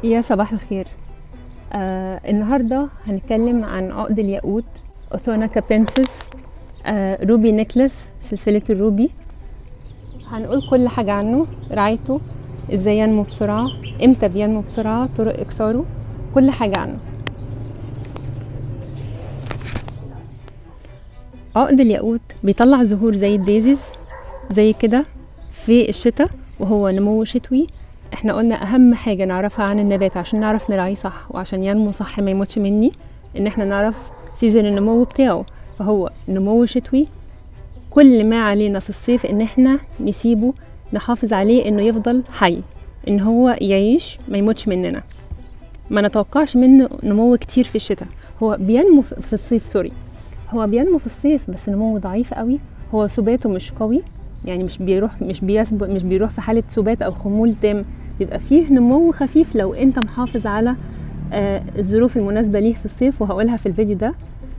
يا صباح الخير آه النهارده هنتكلم عن عقد الياقوت اوثونا كابنسس آه روبي نيكلس سلسلة الروبي هنقول كل حاجة عنه رعايته ازاي ينمو بسرعة امتى بينمو بسرعة طرق اكثاره كل حاجة عنه عقد الياقوت بيطلع زهور زي الديزيز زي كده في الشتاء وهو نمو شتوي احنا قلنا اهم حاجة نعرفها عن النبات عشان نعرف نراعيه صح وعشان ينمو صح ما يموتش مني ان احنا نعرف سيزن النمو بتاعه فهو نمو شتوي كل ما علينا في الصيف ان احنا نسيبه نحافظ عليه انه يفضل حي ان هو يعيش ما يموتش مننا ما نتوقعش منه نمو كتير في الشتاء هو بينمو في الصيف سوري هو بينمو في الصيف بس نموه ضعيف قوي هو ثباته مش قوي يعني مش بيروح مش بيثبت مش بيروح في حاله ثبات او خمول تام بيبقى فيه نمو خفيف لو انت محافظ على آه الظروف المناسبه ليه في الصيف وهقولها في الفيديو ده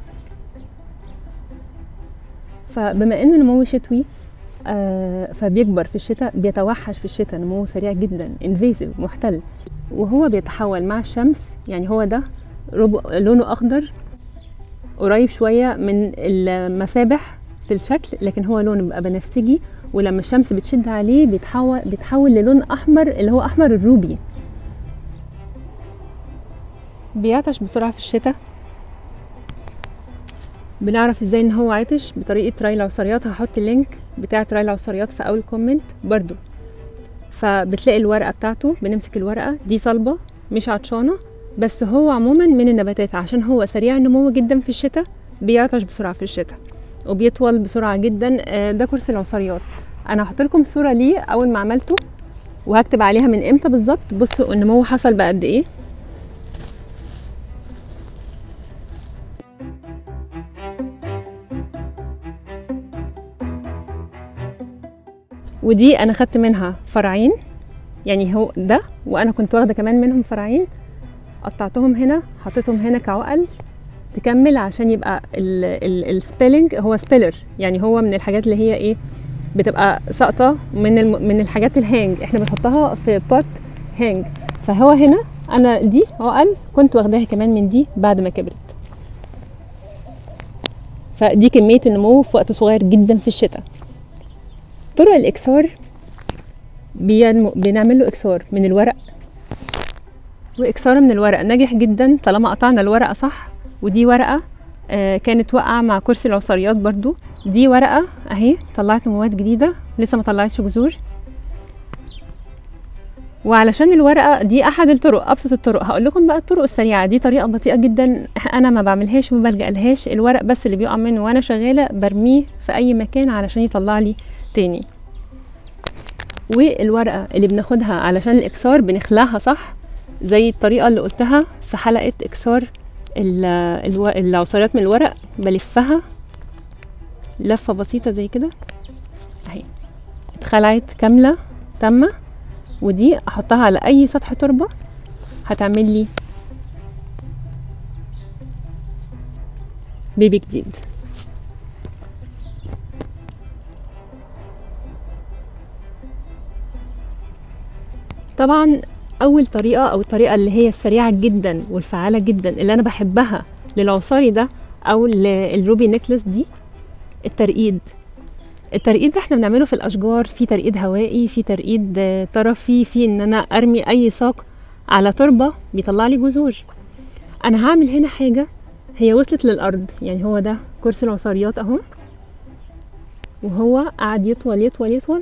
فبما انه نمو شتوي آه فبيكبر في الشتاء بيتوحش في الشتاء نمو سريع جدا انفيسيف محتل وهو بيتحول مع الشمس يعني هو ده لونه اخضر قريب شويه من المسابح في الشكل لكن هو لونه بيبقى بنفسجي ولما الشمس بتشد عليه بيتحول بيتحول للون احمر اللي هو احمر الروبي بيعطش بسرعه في الشتاء بنعرف ازاي ان هو عطش بطريقه تراي العصريات هحط اللينك بتاع تراي العصريات في اول كومنت برضو فبتلاقي الورقه بتاعته بنمسك الورقه دي صلبه مش عطشانه بس هو عموما من النباتات عشان هو سريع النمو جدا في الشتاء بيعطش بسرعه في الشتاء وبيطول بسرعه جدا ده كرسي العصريات انا هحط لكم صوره ليه اول ما عملته وهكتب عليها من امتى بالظبط بصوا النمو حصل بقد ايه ودي انا خدت منها فرعين يعني هو ده وانا كنت واخده كمان منهم فرعين قطعتهم هنا حطيتهم هنا كعقل تكمل عشان يبقى السبيلنج هو سبيلر يعني هو من الحاجات اللي هي ايه بتبقى ساقطه من الم من الحاجات الهانج احنا بنحطها في بوت هانج فهو هنا انا دي عقل كنت واخداها كمان من دي بعد ما كبرت فدي كميه النمو في وقت صغير جدا في الشتاء طرق الاكسار بينمو بنعمل له اكسار من الورق واكساره من الورق ناجح جدا طالما قطعنا الورقه صح ودي ورقه آه كانت واقعه مع كرسي العصريات برضو دي ورقه اهي طلعت نموات جديده لسه ما طلعتش جذور وعلشان الورقه دي احد الطرق ابسط الطرق هقول لكم بقى الطرق السريعه دي طريقه بطيئه جدا انا ما بعملهاش وما بلجا لهاش الورق بس اللي بيقع منه وانا شغاله برميه في اي مكان علشان يطلع لي تاني والورقه اللي بناخدها علشان الاكسار بنخلعها صح زي الطريقه اللي قلتها في حلقه اكسار العصاريات من الورق بلفها لفه بسيطه زي كده اهي اتخلعت كامله تامه ودي احطها على اي سطح تربه هتعمل لي بيبي جديد طبعا اول طريقه او الطريقه اللي هي السريعه جدا والفعاله جدا اللي انا بحبها للعصاري ده او الروبي نيكلس دي الترقيد الترقيد ده احنا بنعمله في الاشجار في ترقيد هوائي في ترقيد طرفي في ان انا ارمي اي ساق على تربه بيطلع لي جذور انا هعمل هنا حاجه هي وصلت للارض يعني هو ده كرسي العصاريات اهو وهو قعد يطول يطول يطول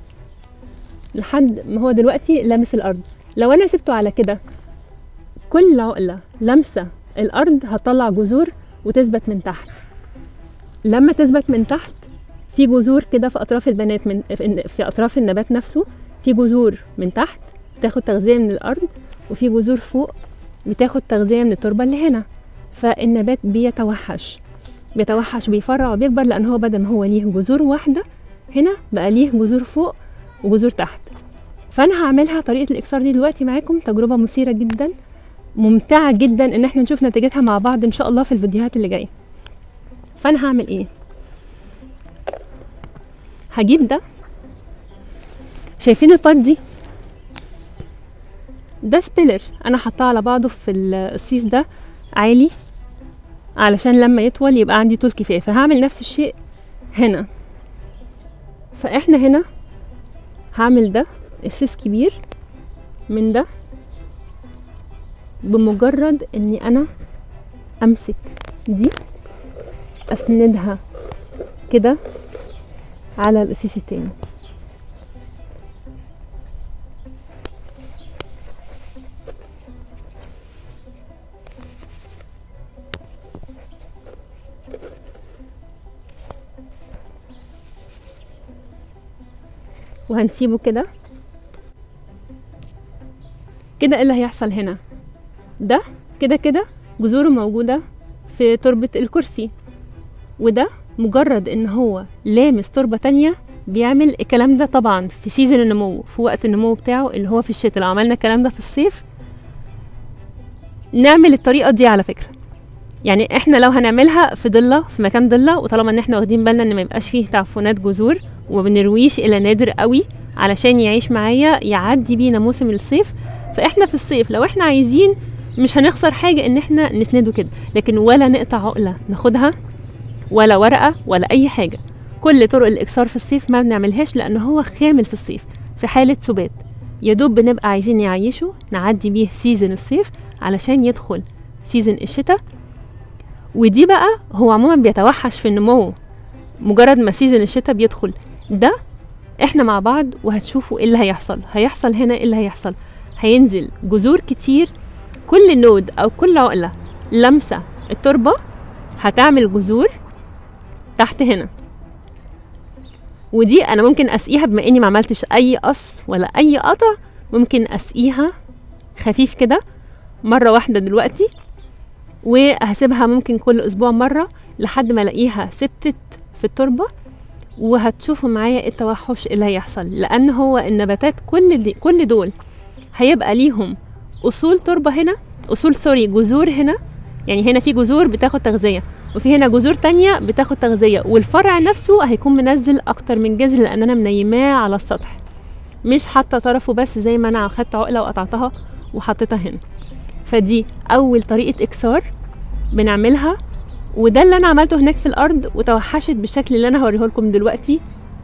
لحد ما هو دلوقتي لامس الارض لو انا سبته على كده كل عقله لامسه الارض هتطلع جذور وتثبت من تحت لما تثبت من تحت في جذور كده في اطراف البنات من في اطراف النبات نفسه في جذور من تحت بتاخد تغذيه من الارض وفي جذور فوق بتاخد تغذيه من التربه اللي هنا فالنبات بيتوحش بيتوحش بيفرع وبيكبر لان هو بدل ما هو ليه جذور واحده هنا بقى ليه جذور فوق وجذور تحت فانا هعملها طريقه الاكسار دي دلوقتي معاكم تجربه مثيره جدا ممتعه جدا ان احنا نشوف نتيجتها مع بعض ان شاء الله في الفيديوهات اللي جايه فانا هعمل ايه هجيب ده شايفين البارت دي ده سبيلر انا حطاه على بعضه في ال- السيس ده عالي علشان لما يطول يبقى عندي طول كفايه فهعمل نفس الشيء هنا فاحنا هنا هعمل ده السيس كبير من ده بمجرد اني انا امسك دي اسندها كده على القسيس التاني وهنسيبه كده كده ايه اللي هيحصل هنا ده كده كده جذوره موجودة في تربة الكرسي وده مجرد ان هو لامس تربة تانية بيعمل الكلام ده طبعا في سيزن النمو في وقت النمو بتاعه اللي هو في الشتاء لو عملنا الكلام ده في الصيف نعمل الطريقة دي على فكرة يعني احنا لو هنعملها في ضلة في مكان ضلة وطالما ان احنا واخدين بالنا ان ما يبقاش فيه تعفنات جذور وما بنرويش الى نادر قوي علشان يعيش معايا يعدي بينا موسم الصيف فاحنا في الصيف لو احنا عايزين مش هنخسر حاجة ان احنا نسنده كده لكن ولا نقطع عقلة ناخدها ولا ورقة ولا اي حاجة كل طرق الاكسار في الصيف ما بنعملهاش لان هو خامل في الصيف في حالة سبات يا دوب بنبقى عايزين نعيشه نعدي بيه سيزن الصيف علشان يدخل سيزن الشتاء ودي بقى هو عموما بيتوحش في النمو مجرد ما سيزن الشتاء بيدخل ده احنا مع بعض وهتشوفوا ايه اللي هيحصل هيحصل هنا ايه اللي هيحصل هينزل جذور كتير كل نود او كل عقله لمسه التربه هتعمل جذور تحت هنا ودي انا ممكن اسقيها بما اني ما عملتش اي قص ولا اي قطع ممكن اسقيها خفيف كده مره واحده دلوقتي وهسيبها ممكن كل اسبوع مره لحد ما الاقيها ثبتت في التربه وهتشوفوا معايا ايه التوحش اللي هيحصل لان هو النباتات كل دي كل دول هيبقى ليهم اصول تربه هنا اصول سوري جذور هنا يعني هنا في جذور بتاخد تغذيه وفي هنا جذور تانية بتاخد تغذية والفرع نفسه هيكون منزل أكتر من جذر لأن أنا منيماه على السطح مش حاطة طرفه بس زي ما أنا أخدت عقلة وقطعتها وحطيتها هنا فدي أول طريقة إكسار بنعملها وده اللي أنا عملته هناك في الأرض وتوحشت بالشكل اللي أنا هوريه لكم دلوقتي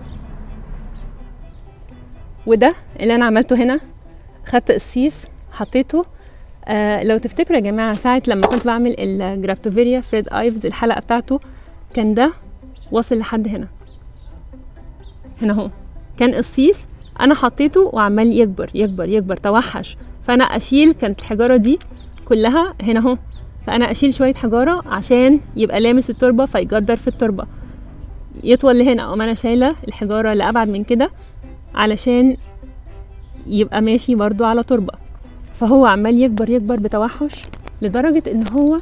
وده اللي أنا عملته هنا خدت قصيص حطيته آه لو تفتكروا يا جماعة ساعة لما كنت بعمل الجرابتوفيريا فريد ايفز الحلقة بتاعته كان ده واصل لحد هنا هنا اهو كان قصيص انا حطيته وعمال يكبر يكبر يكبر توحش فانا اشيل كانت الحجارة دي كلها هنا اهو فانا اشيل شوية حجارة عشان يبقى لامس التربة فيجدر في التربة يطول لهنا او انا شايلة الحجارة لأبعد من كده علشان يبقى ماشي برضو على تربة فهو عمال يكبر يكبر بتوحش لدرجة ان هو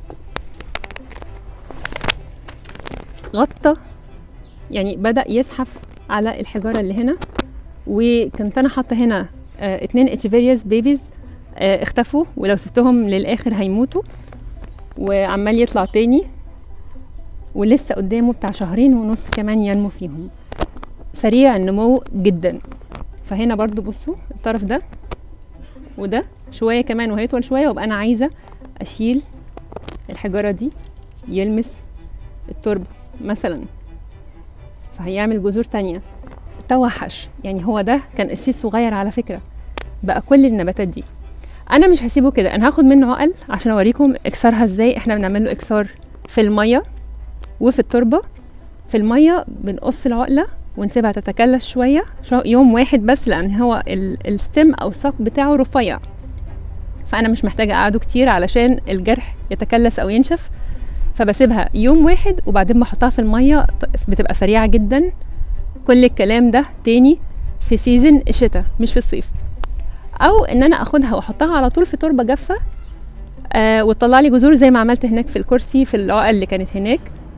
غطى يعني بدأ يزحف على الحجارة اللي هنا وكنت انا حاطة هنا آه اتنين اتشفيرياس بيبيز آه اختفوا ولو سبتهم للاخر هيموتوا وعمال يطلع تاني ولسه قدامه بتاع شهرين ونص كمان ينمو فيهم سريع النمو جدا فهنا برضو بصوا الطرف ده وده شويه كمان وهيطول شويه وابقى انا عايزه اشيل الحجاره دي يلمس التربه مثلا فهيعمل جذور تانية توحش يعني هو ده كان قسيس صغير على فكره بقى كل النباتات دي انا مش هسيبه كده انا هاخد منه عقل عشان اوريكم اكسارها ازاي احنا بنعمل له اكسار في الميه وفي التربه في الميه بنقص العقله ونسيبها تتكلس شوية يوم واحد بس لأن هو الستم أو الساق بتاعه رفيع فأنا مش محتاجة أقعده كتير علشان الجرح يتكلس أو ينشف فبسيبها يوم واحد وبعدين بحطها في المية بتبقى سريعة جدا كل الكلام ده تاني في سيزن الشتاء مش في الصيف أو إن أنا أخدها وأحطها على طول في تربة جافة آه وتطلع لي جذور زي ما عملت هناك في الكرسي في العقل اللي كانت هناك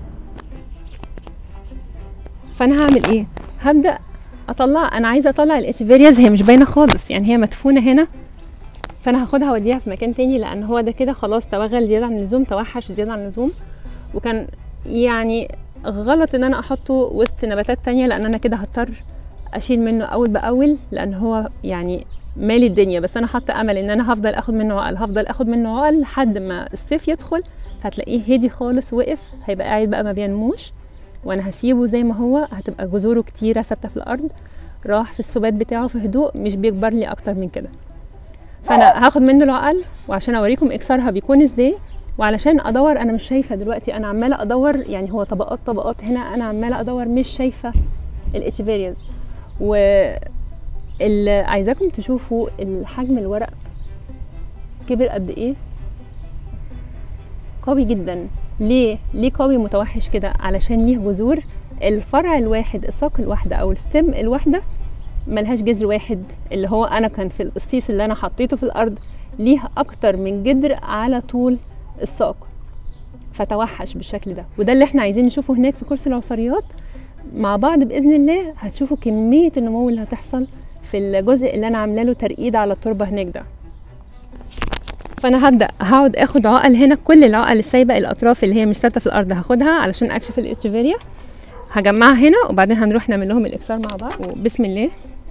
فانا هعمل ايه هبدا اطلع انا عايزه اطلع الاتشفيرياز هي مش باينه خالص يعني هي مدفونه هنا فانا هاخدها اوديها في مكان تاني لان هو ده كده خلاص توغل زياده عن اللزوم توحش زياده عن اللزوم وكان يعني غلط ان انا احطه وسط نباتات تانية لان انا كده هضطر اشيل منه اول باول لان هو يعني مالي الدنيا بس انا حاطه امل ان انا هفضل اخد منه عقل هفضل اخد منه عقل لحد ما الصيف يدخل فهتلاقيه هدي خالص وقف هيبقى قاعد بقى ما بينموش وانا هسيبه زي ما هو هتبقى جذوره كتيره ثابته في الارض راح في السبات بتاعه في هدوء مش بيكبر لي اكتر من كده فانا هاخد منه العقل وعشان اوريكم اكسارها بيكون ازاي وعلشان ادور انا مش شايفه دلوقتي انا عماله ادور يعني هو طبقات طبقات هنا انا عماله ادور مش شايفه الاتشفيريز و اللي عايزاكم تشوفوا الحجم الورق كبر قد ايه قوي جدا ليه ليه قوي متوحش كده علشان ليه جذور الفرع الواحد الساق الواحده او الستم الواحده ملهاش جذر واحد اللي هو انا كان في القصيص اللي انا حطيته في الارض ليه اكتر من جذر على طول الساق فتوحش بالشكل ده وده اللي احنا عايزين نشوفه هناك في كورس العصريات مع بعض باذن الله هتشوفوا كميه النمو اللي هتحصل في الجزء اللي انا عامله له ترقيد على التربه هناك ده فانا هبدا هقعد اخد عقل هنا كل العقل السايبه الاطراف اللي هي مش ثابته في الارض هاخدها علشان اكشف الاتشفيريا هجمعها هنا وبعدين هنروح نعمل لهم الاكسار مع بعض وبسم الله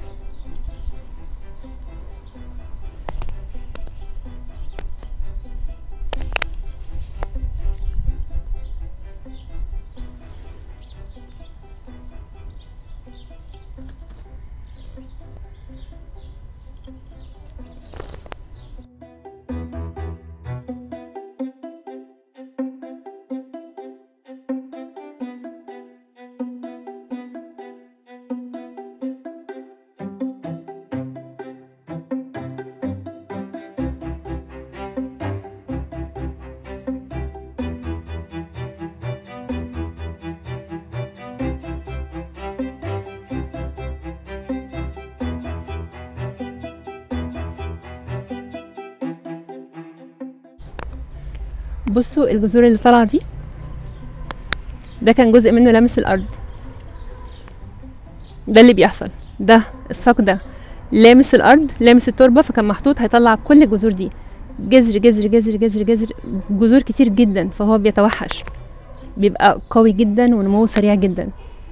بصوا الجذور اللي طالعه دي ده كان جزء منه لامس الارض ده اللي بيحصل ده الساق ده لامس الارض لامس التربه فكان محطوط هيطلع كل الجذور دي جذر جذر جذر جذر جذر جذور كتير جدا فهو بيتوحش بيبقى قوي جدا ونموه سريع جدا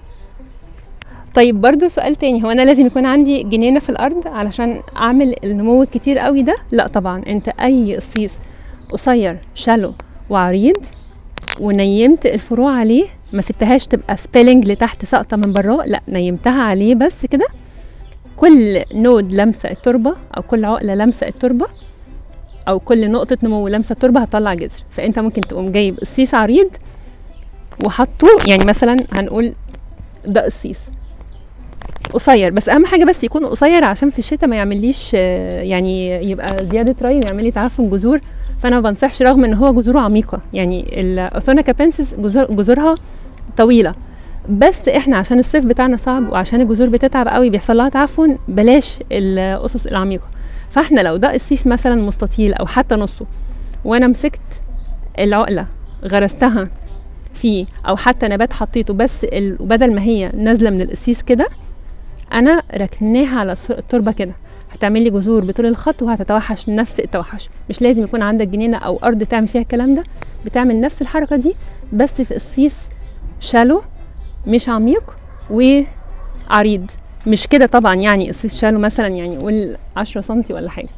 طيب برضو سؤال تاني هو انا لازم يكون عندي جنينه في الارض علشان اعمل النمو الكتير قوي ده لا طبعا انت اي قصيص قصير شالو وعريض ونيمت الفروع عليه ما سبتهاش تبقى سبيلنج لتحت ساقطه من براه لا نيمتها عليه بس كده كل نود لمسه التربه او كل عقله لمسه التربه او كل نقطه نمو لمسه التربه هتطلع جذر فانت ممكن تقوم جايب قصيص عريض وحطه يعني مثلا هنقول ده قصيص قصير بس اهم حاجه بس يكون قصير عشان في الشتاء ما يعمليش آه، يعني يبقى زياده ري ويعمل لي تعفن جذور فانا ما بنصحش رغم ان هو جذوره عميقه يعني الاوثونا كابنسس جذور جذورها طويله بس احنا عشان الصيف بتاعنا صعب وعشان الجذور بتتعب قوي بيحصل لها تعفن بلاش الاسس العميقه فاحنا لو ده قصيص مثلا مستطيل او حتى نصه وانا مسكت العقله غرستها فيه او حتى نبات حطيته بس ال- بدل ما هي نازله من القصيص كده انا ركناها على الس- التربه كده هتعمل لي جذور بطول الخط وهتتوحش نفس التوحش مش لازم يكون عندك جنينه او ارض تعمل فيها الكلام ده بتعمل نفس الحركه دي بس في قصيص شالو مش عميق وعريض مش كده طبعا يعني قصيص شالو مثلا يعني قول 10 سنتي ولا حاجه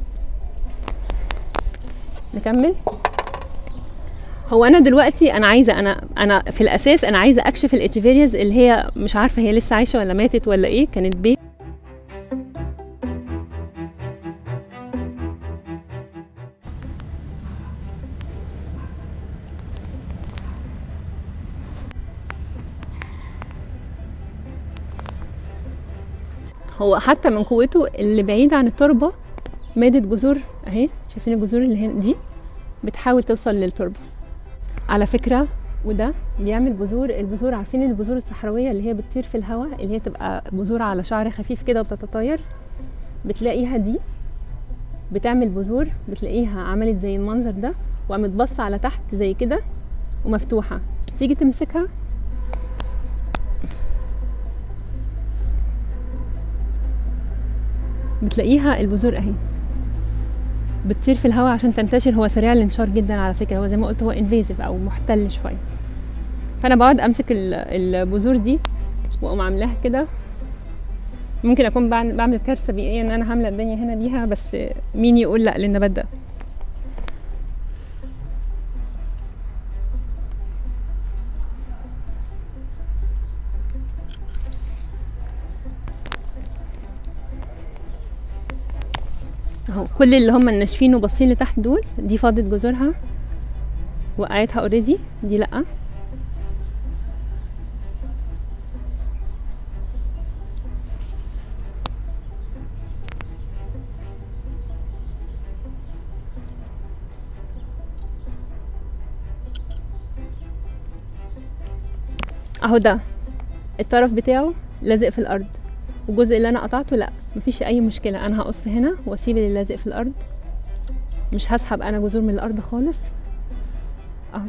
نكمل هو انا دلوقتي انا عايزه انا انا في الاساس انا عايزه اكشف الاتشفيريز اللي هي مش عارفه هي لسه عايشه ولا ماتت ولا ايه كانت بيت هو حتى من قوته اللي بعيد عن التربه مادت جذور اهي شايفين الجذور اللي هنا دي بتحاول توصل للتربه على فكره وده بيعمل بذور البذور عارفين البذور الصحراويه اللي هي بتطير في الهواء اللي هي تبقى بذور على شعر خفيف كده وبتتطاير بتلاقيها دي بتعمل بذور بتلاقيها عملت زي المنظر ده وقامت باصه على تحت زي كده ومفتوحه تيجي تمسكها بتلاقيها البذور اهي بتطير في الهواء عشان تنتشر هو سريع الانتشار جدا على فكره هو زي ما قلت هو انفيزيف او محتل شويه فانا بقعد امسك ال- البذور دي واقوم عاملاها كده ممكن اكون بعمل بعمل كارثه بيئيه ان انا هامله الدنيا هنا بيها بس مين يقول لا للنبات ده اهو كل اللي هم الناشفين وباصين لتحت دول دي فاضت جذورها وقعتها اوريدي دي لا اهو ده الطرف بتاعه لازق في الارض والجزء اللي انا قطعته لا مفيش اي مشكله انا هقص هنا واسيب اللي لازق في الارض مش هسحب انا جذور من الارض خالص اهو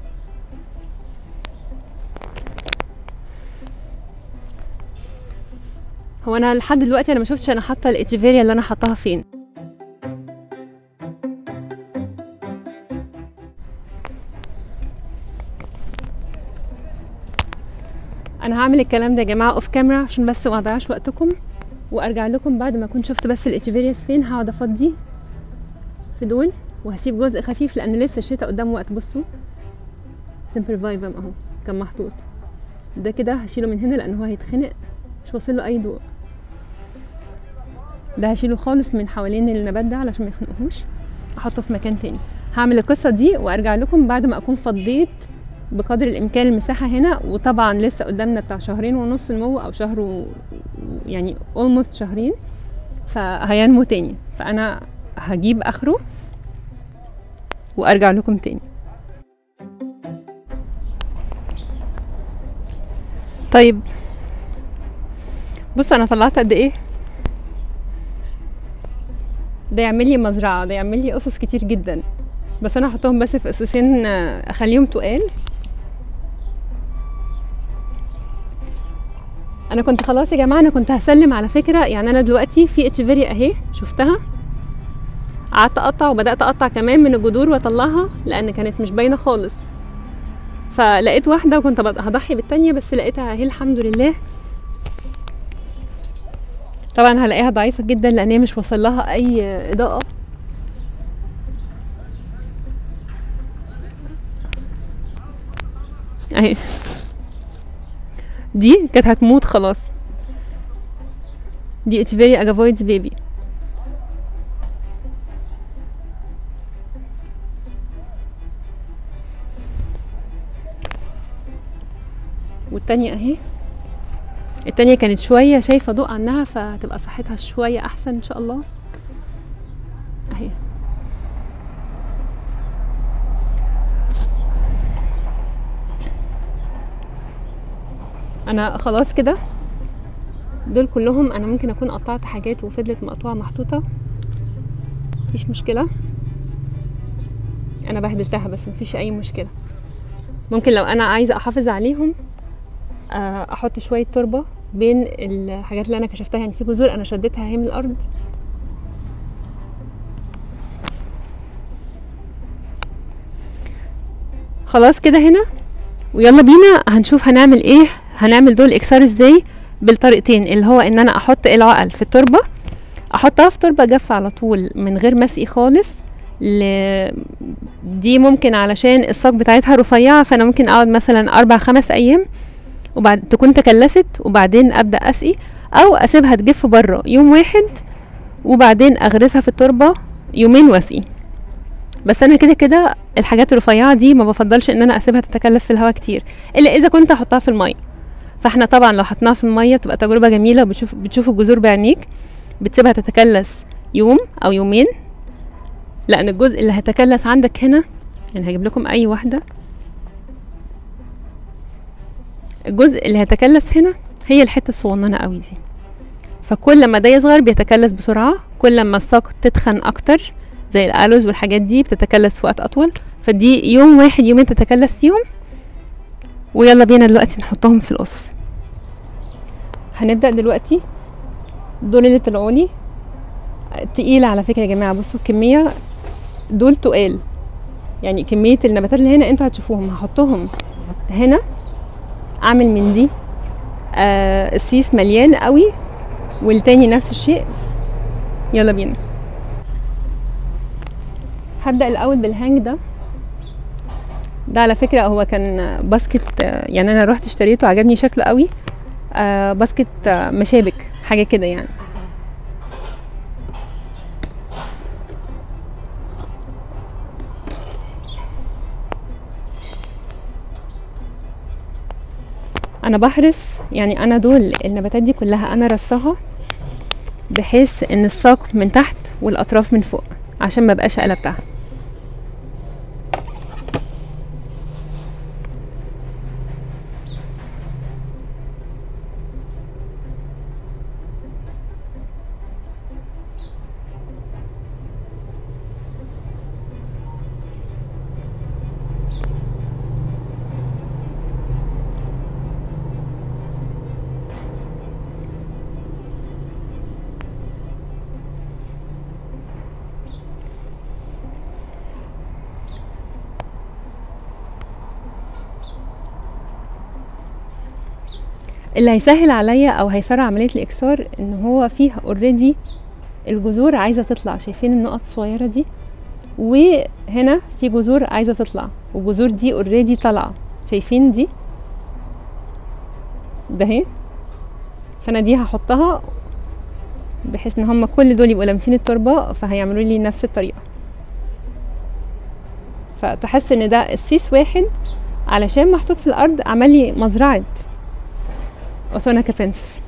هو انا لحد دلوقتي انا ما شفتش انا حاطه الاتشيفيريا اللي انا حطاها فين انا هعمل الكلام ده يا جماعه اوف كاميرا عشان بس ما اضيعش وقتكم وارجع لكم بعد ما اكون شفت بس الاتشيفيرياس فين هقعد افضي في دول وهسيب جزء خفيف لان لسه الشتاء قدامه وقت بصوا سمبل فايفم اهو كان محطوط ده كده هشيله من هنا لان هو هيتخنق مش واصل له اي ضوء ده هشيله خالص من حوالين النبات ده علشان ما يخنقهوش احطه في مكان تاني هعمل القصه دي وارجع لكم بعد ما اكون فضيت بقدر الامكان المساحه هنا وطبعا لسه قدامنا بتاع شهرين ونص نمو او شهر و... يعني اولموست شهرين فهينمو تاني فانا هجيب اخره وارجع لكم تاني طيب بص انا طلعت قد ايه ده يعمل لي مزرعه ده يعمل لي قصص كتير جدا بس انا هحطهم بس في قصصين اخليهم تقال انا كنت خلاص يا جماعه انا كنت هسلم على فكره يعني انا دلوقتي في اتشيفيريا اهي شفتها قعدت اقطع وبدات اقطع كمان من الجذور واطلعها لان كانت مش باينه خالص فلقيت واحده وكنت هضحي بالتانية بس لقيتها اهي الحمد لله طبعا هلاقيها ضعيفه جدا لان هي مش واصل لها اي اضاءه اهي دي كانت هتموت خلاص دي اتشفيريا اجافويدز بيبي والتانية اهي التانية كانت شوية شايفة ضوء عنها فهتبقى صحتها شوية أحسن إن شاء الله أهي أنا خلاص كده دول كلهم أنا ممكن أكون قطعت حاجات وفضلت مقطوعة محطوطة مفيش مشكلة أنا بهدلتها بس مفيش أي مشكلة ممكن لو أنا عايزة أحافظ عليهم احط شويه تربه بين الحاجات اللي انا كشفتها يعني في جذور انا شدتها اهي من الارض خلاص كده هنا ويلا بينا هنشوف هنعمل ايه هنعمل دول اكسار ازاي بالطريقتين اللي هو ان انا احط العقل في التربه احطها في تربه جافه على طول من غير مسقي خالص ل... دي ممكن علشان الساق بتاعتها رفيعه فانا ممكن اقعد مثلا اربع خمس ايام وبعد تكون تكلست وبعدين ابدا اسقي او اسيبها تجف بره يوم واحد وبعدين اغرسها في التربه يومين واسقي بس انا كده كده الحاجات الرفيعه دي ما بفضلش ان انا اسيبها تتكلس في الهواء كتير الا اذا كنت احطها في الميه فاحنا طبعا لو حطيناها في الميه تبقى تجربه جميله وبتشوف بتشوف الجذور بعينيك بتسيبها تتكلس يوم او يومين لان الجزء اللي هيتكلس عندك هنا يعني هجيب لكم اي واحده الجزء اللي هيتكلس هنا هي الحته الصغننه قوي دي فكل ما ده يصغر بيتكلس بسرعه كل ما الساق تتخن اكتر زي الالوز والحاجات دي بتتكلس في وقت اطول فدي يوم واحد يومين تتكلس فيهم ويلا بينا دلوقتي نحطهم في القصص هنبدا دلوقتي دول اللي طلعوا لي تقيله على فكره يا جماعه بصوا الكميه دول تقال يعني كميه النباتات اللي هنا انتوا هتشوفوهم هحطهم هنا اعمل من دي آه السيس مليان قوي والتاني نفس الشيء يلا بينا هبدأ الأول بالهانج ده ده على فكرة هو كان باسكت آه، يعني أنا رحت اشتريته عجبني شكله قوي آه باسكت آه مشابك حاجة كده يعني انا بحرص يعني انا دول النباتات دي كلها انا رصاها بحيث ان الساق من تحت والاطراف من فوق عشان ما بقاش قلبتها اللي هيسهل عليا او هيسرع عمليه الاكسار ان هو فيه اوريدي الجذور عايزه تطلع شايفين النقط الصغيره دي وهنا في جذور عايزه تطلع والجذور دي اوريدي طالعه شايفين دي ده اهي فانا دي هحطها بحيث ان هم كل دول يبقوا لامسين التربه فهيعملوا لي نفس الطريقه فتحس ان ده السيس واحد علشان محطوط في الارض عمل لي مزرعه اوثونا كابنسس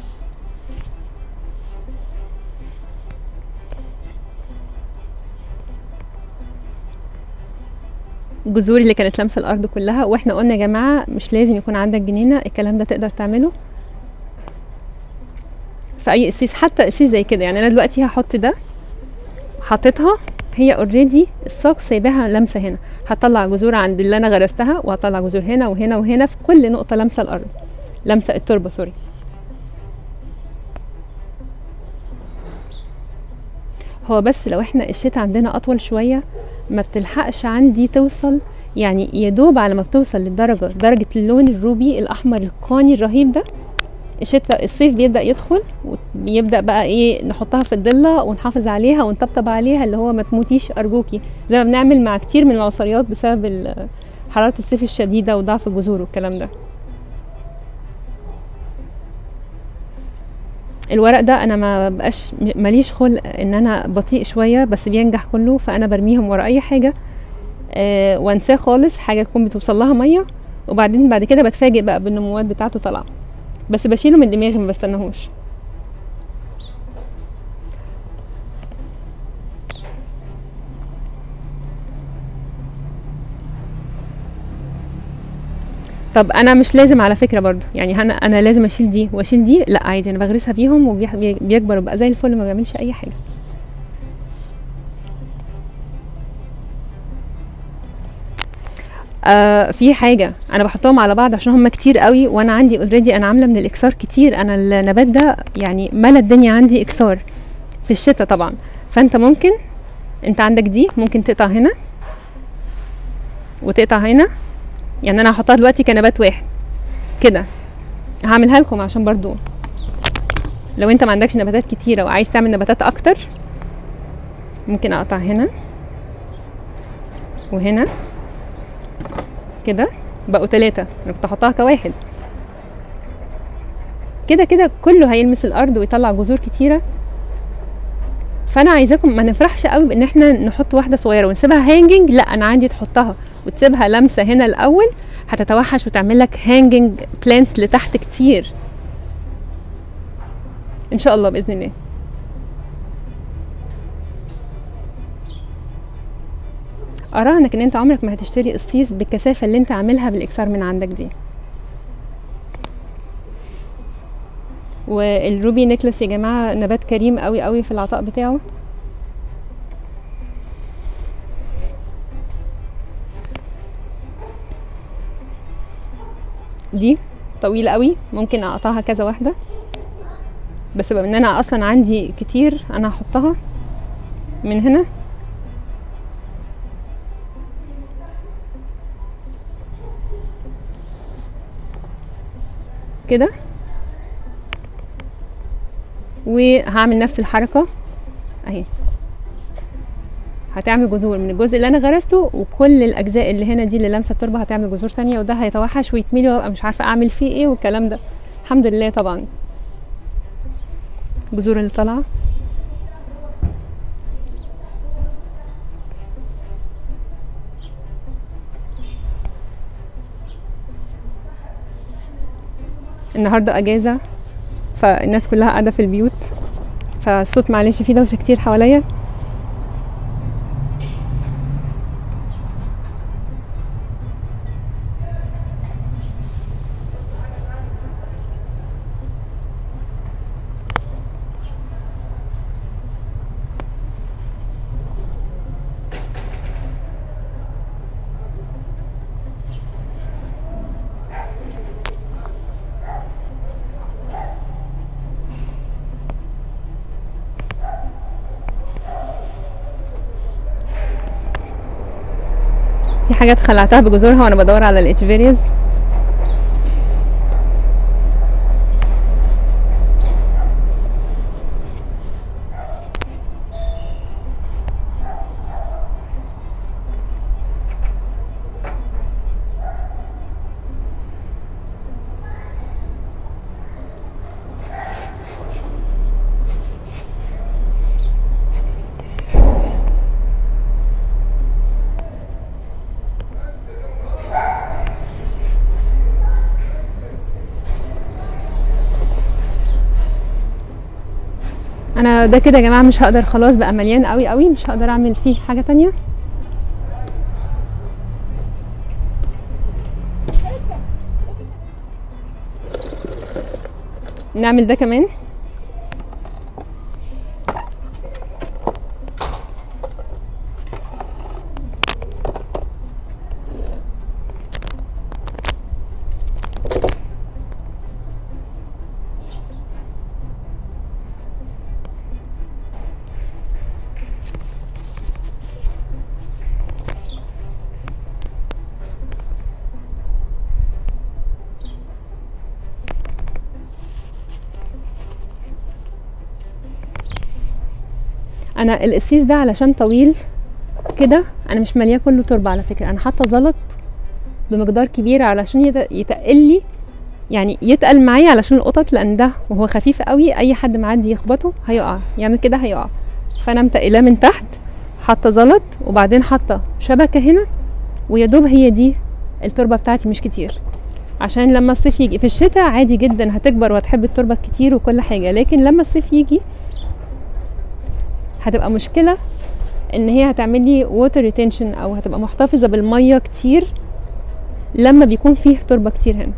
الجذور اللي كانت لامسه الارض كلها واحنا قلنا يا جماعه مش لازم يكون عندك جنينه الكلام ده تقدر تعمله في اي قسيس حتى قسيس زي كده يعني انا دلوقتي هحط ده حطيتها هي اوريدي الساق سايباها لامسه هنا هطلع جذور عند اللي انا غرستها وهطلع جذور هنا وهنا وهنا في كل نقطه لامسه الارض لمسه التربه سوري هو بس لو احنا الشتاء عندنا اطول شويه ما بتلحقش عندي توصل يعني يدوب على ما بتوصل للدرجه درجه اللون الروبي الاحمر القاني الرهيب ده الشتاء الصيف بيبدا يدخل ويبدا بقى ايه نحطها في الضله ونحافظ عليها ونطبطب عليها اللي هو ما تموتيش ارجوكي زي ما بنعمل مع كتير من العصريات بسبب ال- حراره الصيف الشديده وضعف الجذور والكلام ده الورق ده انا ما بقاش ماليش خلق ان انا بطيء شويه بس بينجح كله فانا برميهم ورا اي حاجه آه وانساه خالص حاجه تكون بتوصل لها ميه وبعدين بعد كده بتفاجئ بقى بالنموات بتاعته طالعه بس بشيله من دماغي ما بستناهوش طب انا مش لازم على فكره برضو يعني انا انا لازم اشيل دي واشيل دي لا عادي انا بغرسها فيهم وبيكبر وبقى زي الفل ما بيعملش اي حاجه آه في حاجه انا بحطهم على بعض عشان هم كتير قوي وانا عندي اوريدي انا عامله من الاكسار كتير انا النبات ده يعني ملا الدنيا عندي اكسار في الشتاء طبعا فانت ممكن انت عندك دي ممكن تقطع هنا وتقطع هنا يعني انا هحطها دلوقتي كنبات واحد كده هعملها لكم عشان برضو لو انت ما عندكش نباتات كتيره وعايز تعمل نباتات اكتر ممكن اقطع هنا وهنا كده بقوا ثلاثة انا كنت احطها كواحد كده كده كله هيلمس الارض ويطلع جذور كتيره فانا عايزاكم ما نفرحش قوي بان احنا نحط واحده صغيره ونسيبها هانجنج لا انا عندي تحطها وتسيبها لمسه هنا الاول هتتوحش وتعمل لك هانجنج بلانتس لتحت كتير ان شاء الله باذن الله اراهنك ان انت عمرك ما هتشتري قصيص بالكثافه اللي انت عاملها بالاكسار من عندك دي والروبي نيكلس يا جماعه نبات كريم قوي قوي في العطاء بتاعه دي طويلة قوي ممكن اقطعها كذا واحدة بس بما ان انا اصلا عندي كتير انا هحطها من هنا كده وهعمل نفس الحركه اهي هتعمل جذور من الجزء اللي انا غرسته وكل الاجزاء اللي هنا دي اللي لامسه التربه هتعمل جذور تانية وده هيتوحش ويتملي وابقى مش عارفه اعمل فيه ايه والكلام ده الحمد لله طبعا الجذور اللي طالعه النهارده اجازه فالناس كلها قاعده في البيوت فالصوت معلش فيه دوشه كتير حواليا في حاجات خلعتها بجذورها وانا بدور على الاتشفيريز انا ده كده يا جماعه مش هقدر خلاص بقى مليان قوي قوي مش هقدر اعمل فيه حاجه تانية نعمل ده كمان انا القسيس ده علشان طويل كده انا مش مالياه كله تربه على فكره انا حاطه زلط بمقدار كبير علشان يت- يتقل لي يعني يتقل معايا علشان القطط لان ده وهو خفيف قوي اي حد معدي يخبطه هيقع يعمل كده هيقع فانا متقلاه من تحت حاطه زلط وبعدين حاطه شبكه هنا ويا دوب هي دي التربه بتاعتي مش كتير عشان لما الصيف يجي في الشتاء عادي جدا هتكبر وهتحب التربه كتير وكل حاجه لكن لما الصيف يجي هتبقى مشكله ان هي هتعمل لي ووتر ريتنشن او هتبقى محتفظه بالميه كتير لما بيكون فيه تربه كتير هنا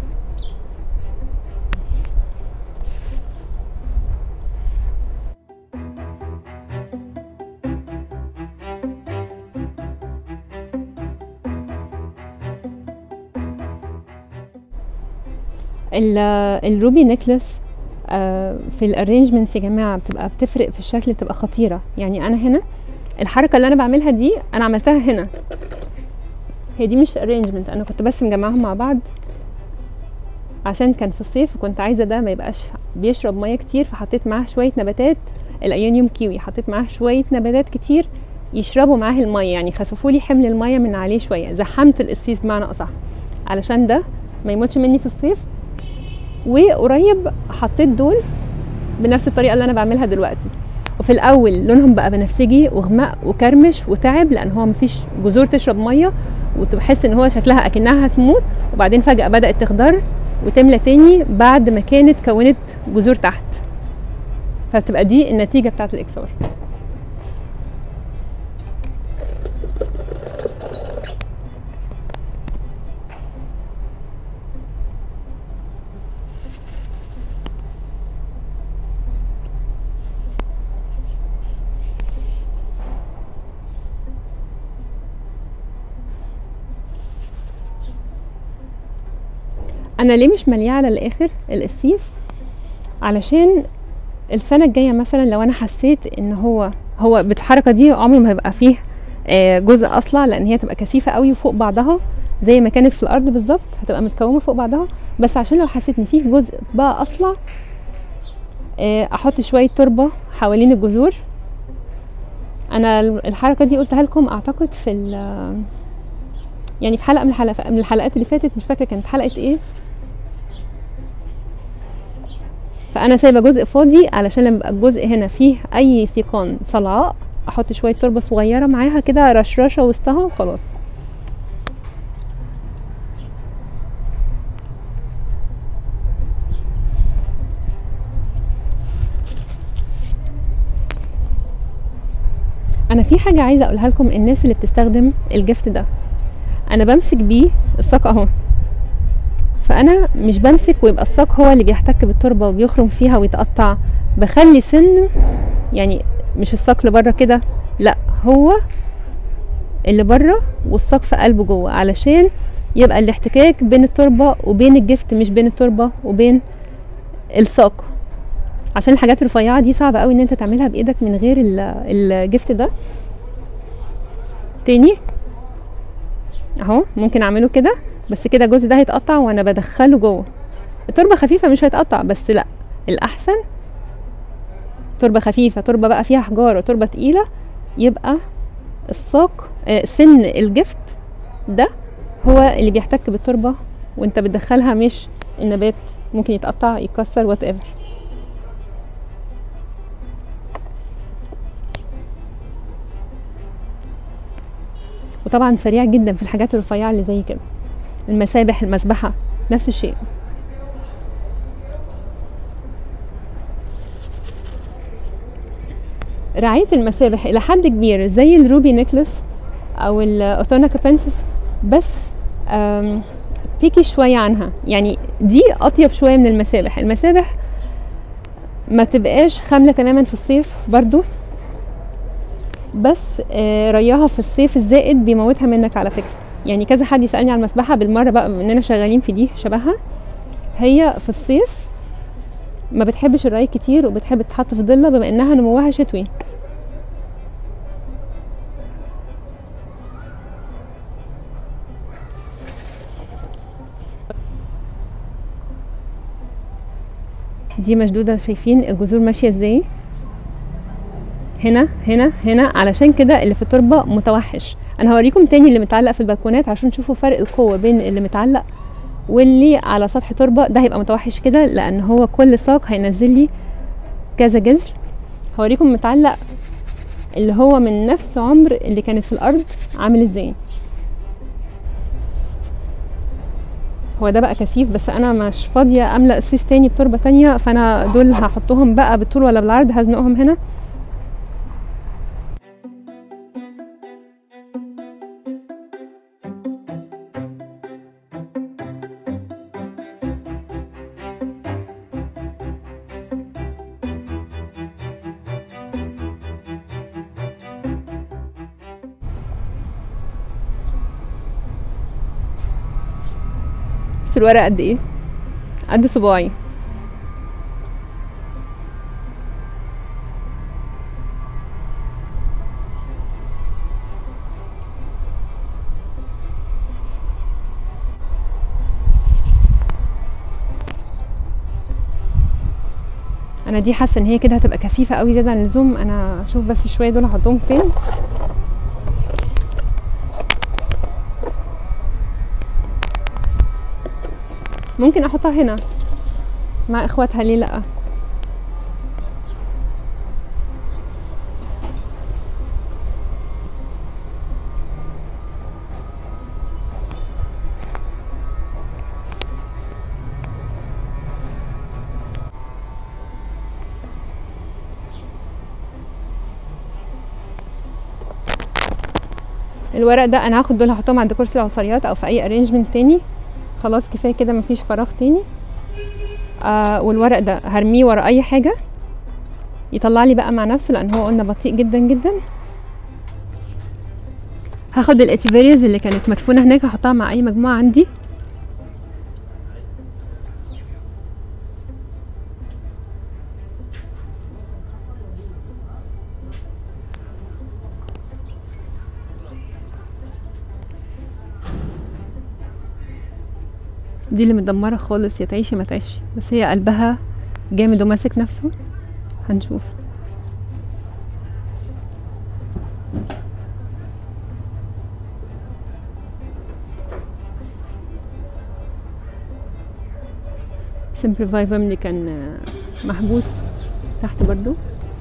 ال- الروبي نيكلس آه، في الارينجمنت يا جماعه بتبقى بتفرق في الشكل بتبقى خطيره يعني انا هنا الحركه اللي انا بعملها دي انا عملتها هنا هي دي مش ارينجمنت انا كنت بس مجمعهم مع بعض عشان كان في الصيف وكنت عايزه ده ما يبقاش بيشرب ميه كتير فحطيت معاه شويه نباتات الايونيوم كيوي حطيت معاه شويه نباتات كتير يشربوا معاه الميه يعني خففوا لي حمل الميه من عليه شويه زحمت القصيص بمعنى اصح علشان ده ما يموتش مني في الصيف وقريب حطيت دول بنفس الطريقه اللي انا بعملها دلوقتي وفي الاول لونهم بقى بنفسجي وغمق وكرمش وتعب لان هو مفيش جذور تشرب ميه وتحس ان هو شكلها اكنها هتموت وبعدين فجاه بدات تخضر وتملى تاني بعد ما كانت كونت جذور تحت فبتبقى دي النتيجه بتاعت الاكسار انا ليه مش ماليه على الاخر القسيس علشان السنه الجايه مثلا لو انا حسيت ان هو هو بالحركه دي عمره ما هيبقى فيه آه، جزء اصلع لان هي تبقى كثيفه قوي وفوق بعضها زي ما كانت في الارض بالظبط هتبقى متكومه فوق بعضها بس عشان لو حسيت ان فيه جزء بقى اصلع آه، احط شويه تربه حوالين الجذور انا الحركه دي قلتها لكم اعتقد في ال- يعني في حلقه من الحلقات من الحلقات اللي فاتت مش فاكره كانت حلقه ايه فانا سايبه جزء فاضي علشان لما يبقى الجزء هنا فيه اي سيقان صلعاء احط شويه تربه صغيره معاها كده رشرشه وسطها وخلاص انا في حاجه عايزه اقولها لكم الناس اللي بتستخدم الجفت ده انا بمسك بيه الساق اهو فانا مش بمسك ويبقى الساق هو اللي بيحتك بالتربه وبيخرم فيها ويتقطع بخلي سن يعني مش الساق اللي بره كده لا هو اللي بره والساق في قلبه جوه علشان يبقى الاحتكاك بين التربه وبين الجفت مش بين التربه وبين الساق عشان الحاجات الرفيعه دي صعبه قوي ان انت تعملها بايدك من غير ال- الجفت ده تاني اهو ممكن اعمله كده بس كده الجزء ده هيتقطع وانا بدخله جوه التربه خفيفه مش هيتقطع بس لا الاحسن تربه خفيفه تربه بقى فيها حجاره تربه تقيله يبقى الساق آه، سن الجفت ده هو اللي بيحتك بالتربه وانت بتدخلها مش النبات ممكن يتقطع يتكسر وات ايفر وطبعا سريع جدا في الحاجات الرفيعه اللي زي كده المسابح المسبحه نفس الشيء رعاية المسابح إلى حد كبير زي الروبي نيكلس أو الأوثونا كابنسس بس آم، بيكي شوية عنها يعني دي أطيب شوية من المسابح المسابح ما تبقاش خاملة تماما في الصيف برضو بس آه، رياها في الصيف الزائد بيموتها منك على فكرة يعني كذا حد يسألني على المسبحة بالمرة بقى بما إننا شغالين في دي شبهها هي في الصيف ما بتحبش الري كتير وبتحب تتحط في ضلة بما إنها نموها شتوي دي مشدودة شايفين الجذور ماشية ازاي هنا هنا هنا علشان كده اللي في التربة متوحش انا هوريكم تاني اللي متعلق في البلكونات عشان تشوفوا فرق القوة بين اللي متعلق واللي على سطح تربة ده هيبقى متوحش كده لان هو كل ساق هينزل لي كذا جذر هوريكم متعلق اللي هو من نفس عمر اللي كانت في الارض عامل ازاي هو ده بقى كثيف بس انا مش فاضيه املا السيس تاني بتربه تانية فانا دول هحطهم بقى بالطول ولا بالعرض هزنقهم هنا بس الورق قد ايه قد صباعي انا دي حاسه ان هي كده هتبقى كثيفه قوي زياده عن اللزوم انا اشوف بس شويه دول هحطهم فين ممكن احطها هنا مع اخواتها ليه لا الورق ده انا هاخد دول هحطهم عند كرسي العصاريات او في اي ارينجمنت تاني خلاص كفايه كده مفيش فراغ تاني آه والورق ده هرميه ورا اي حاجه يطلع لي بقى مع نفسه لان هو قلنا بطيء جدا جدا هاخد الاتشفيريز اللي كانت مدفونه هناك هحطها مع اي مجموعه عندي دي اللي متدمره خالص يا تعيش يا ما تعيش بس هي قلبها جامد وماسك نفسه هنشوف سمبل فايفم اللي كان آه، محبوس تحت برضو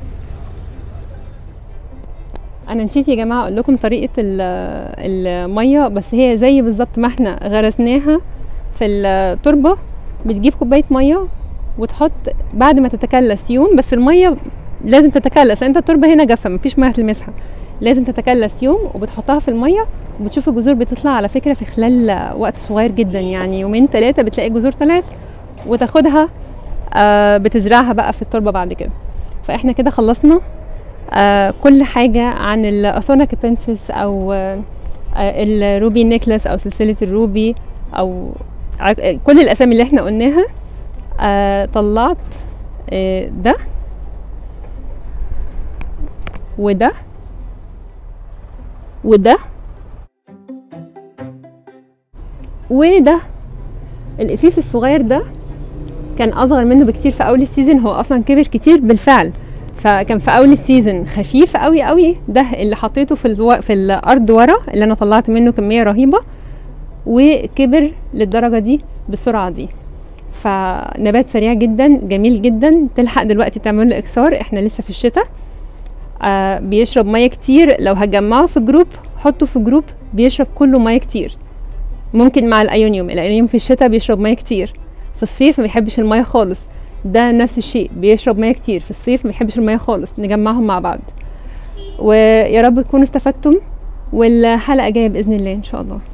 انا نسيت يا جماعه اقول لكم طريقه ال- الميه بس هي زي بالظبط ما احنا غرسناها في التربه بتجيب كوبايه ميه وتحط بعد ما تتكلس يوم بس الميه لازم تتكلس لان انت التربه هنا جافه مفيش ميه تلمسها لازم تتكلس يوم وبتحطها في الميه وبتشوف الجذور بتطلع على فكره في خلال وقت صغير جدا يعني يومين ثلاثه بتلاقي الجذور طلعت وتاخدها آه، بتزرعها بقى في التربه بعد كده فاحنا كده خلصنا آه، كل حاجه عن الاثونا كابنسس او آه، آه، الروبي نيكلس او سلسله الروبي او ع- كل الاسامي اللي احنا قلناها آه، طلعت آه، ده وده وده وده القسيس الصغير ده كان اصغر منه بكتير في اول السيزون هو اصلا كبر كتير بالفعل فكان في اول السيزون خفيف قوي قوي ده اللي حطيته في الو... في الارض ورا اللي انا طلعت منه كميه رهيبه وكبر للدرجه دي بالسرعه دي فنبات سريع جدا جميل جدا تلحق دلوقتي تعمل له اكسار احنا لسه في الشتاء آه بيشرب ميه كتير لو هتجمعه في جروب حطه في جروب بيشرب كله ميه كتير ممكن مع الايونيوم الايونيوم في الشتاء بيشرب ميه كتير في الصيف ما بيحبش الميه خالص ده نفس الشيء بيشرب ميه كتير في الصيف ما بيحبش الميه خالص نجمعهم مع بعض ويا رب تكونوا استفدتم والحلقه جايه باذن الله ان شاء الله